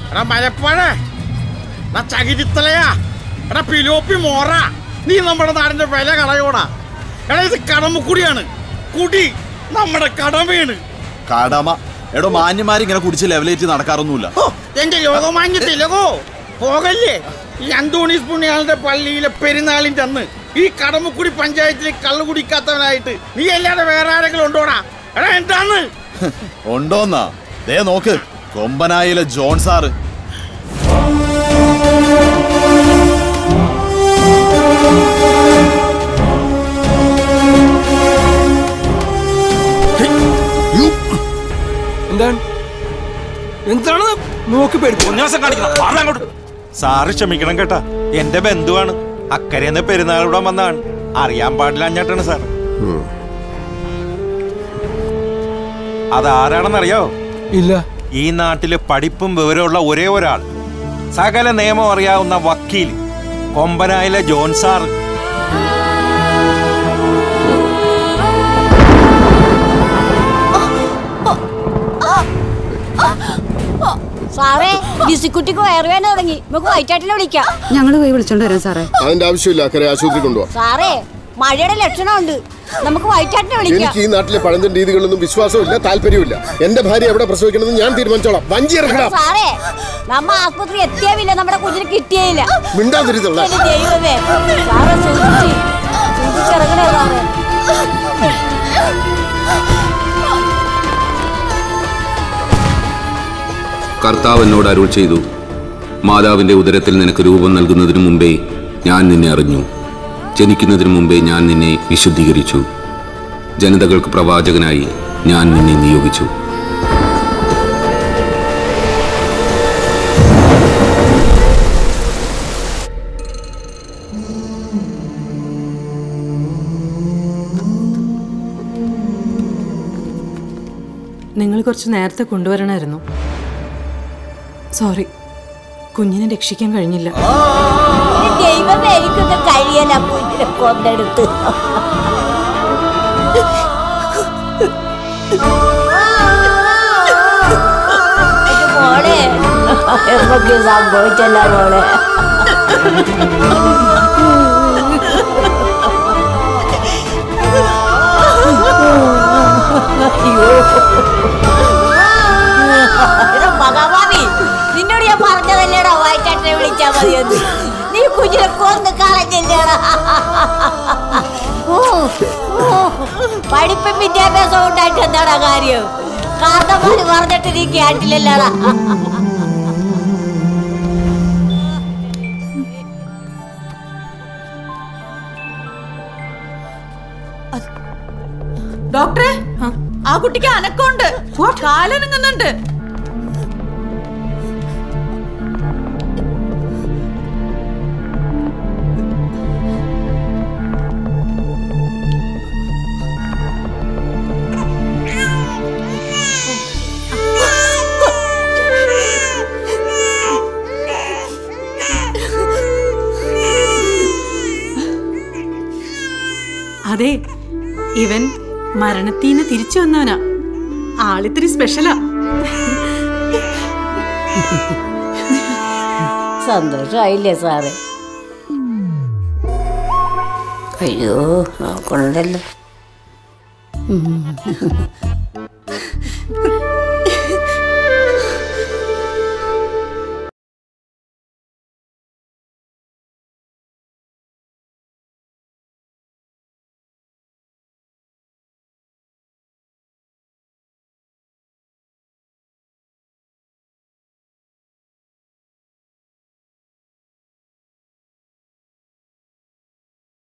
എടാ മലപ്പഴേ എടാ ചകിരിത്തലയാ എടാ പിലോപ്പി മോറ നീ നമ്മുടെ നാടിന്റെ വില കളയോടാ എടാ ഇത് കടമക്കുടിയാണ് കുടി നമ്മുടെ കടമയാണ് കടമ എടോ മാന്യന്മാരിങ്ങനെ കുടിച്ച് ലെവലേറ്റ് നടക്കാറൊന്നുമില്ല ഓ, എന്റെ ലോകമാന്യ തിലകോ പോകല്ലേ ഈ അന്തോണീസ് പുണ്യാളന്റെ പള്ളിയിലെ പെരുന്നാളിന്റെ അന്ന് ഈ കടമക്കുടി പഞ്ചായത്തിലെ കള്ളു കുടിക്കാത്തവനായിട്ട് നീ അല്ലാതെ വേറെ ആരെങ്കിലും ഉണ്ടോടാ എടാ എന്താണ് ഉണ്ടോന്നാ ദേ നോക്ക് കൊമ്പനായിലെ ജോൺ സാറ് എന്താണ് എന്താണ് നോക്കി പേടിക്കും സാറ് ക്ഷമിക്കണം കേട്ടാ എന്റെ ബന്ധുവാണ് അക്കരന്ന് പെരുന്നാൾ ഇവിടെ വന്നതാണ് അറിയാൻ പാടില്ല അഞ്ഞാട്ടാണ് സാർ അതാരാണെന്നറിയോ ഇല്ല ഈ നാട്ടില് പഠിപ്പും വിവരമുള്ള ഒരേ ഒരാൾ സകല നിയമം അറിയാവുന്ന വക്കീൽ കൊമ്പനായിലെ ജോൺ സാർ സാറേ ലിസിക്കുട്ടിക്ക് വയറുവേന തുടങ്ങി നമുക്ക് വൈറ്റാട്ടിനെ വിളിക്കാം ഞങ്ങൾ പോയി വിളിച്ചോണ്ട് വരാം സാറേ അതിന്റെ ആവശ്യമില്ല അക്കരെ ആശുപത്രി കൊണ്ടുപോവാ സാറേ മഴയുടെ ലക്ഷണമുണ്ട് നമുക്ക് വൈറ്റാട്ടിനെ വിളിക്കാം എനിക്ക് ഈ നാട്ടിലെ പഴന്തൻ രീതികളൊന്നും വിശ്വാസമില്ല താല്പര്യമില്ല എന്റെ ഭാര്യ എവിടെ പ്രസവിക്കണമെന്ന് ഞാൻ തീരുമാനിച്ചോളാം വഞ്ചി ഇറക്കണം സാറേ നമ്മ ആസ്പത്രി എത്തിയാവില്ല നമ്മുടെ കുഞ്ഞിനെ കിട്ടിയേയില്ല മിണ്ടാതിരുത്തുള്ള എന്റെ ദൈവമേ സാറേ സൂക്ഷിച്ച് സൂക്ഷിച്ചിറങ്ങണേ സാറേ കർത്താവ് എന്നോട് അരുൾ ചെയ്തു മാതാവിന്റെ ഉദരത്തിൽ നിനക്ക് രൂപം നൽകുന്നതിനു മുമ്പേ ഞാൻ നിന്നെ അറിഞ്ഞു ജനിക്കുന്നതിനു മുമ്പേ ഞാൻ നിന്നെ വിശുദ്ധീകരിച്ചു ജനതകൾക്ക് പ്രവാചകനായി ഞാൻ നിന്നെ നിയോഗിച്ചു നിങ്ങൾ കുറച്ച് നേരത്തെ കൊണ്ടുവരണമായിരുന്നു സോറി കുഞ്ഞിനെ രക്ഷിക്കാൻ കഴിഞ്ഞില്ല എന്റെ ദൈവമേ എനിക്കൊന്നും കഴിയല കുഞ്ഞിനെ കൊന്നെടുത്ത് എന്റെ മോളെ എന്തൊക്കെ സംഭവിച്ചല്ല മോളെ അയ്യോ എടാ ഭഗവാനെ നിന്നോട് ഞാൻ പറഞ്ഞതല്ലേടാ വായിച്ചാട്ടിനെ വിളിച്ചാ മതിയെന്ന് നീ കുഞ്ഞിനെ കൊന്ന് കളഞ്ഞല്ലേടാ ഓ, ഓ, പഠിപ്പും വിദ്യാഭ്യാസവും ഉണ്ടായിട്ട് എന്താടാ കാര്യം കാർന്നമാര് പറഞ്ഞിട്ട് നീ കേട്ടില്ലല്ലേടാ ഡോക്ടറെ ആ കുട്ടിക്ക് അനക്കമുണ്ട് കാലനങ്ങുന്നുണ്ട് അതെ ഇവൻ മരണത്തീന്ന് തിരിച്ചു വന്നവനാ ആളിത്തിരി സ്പെഷ്യലാ സന്തോഷമായില്ലേ സാറ് അയ്യോ നോക്കണല്ലോ ഉം.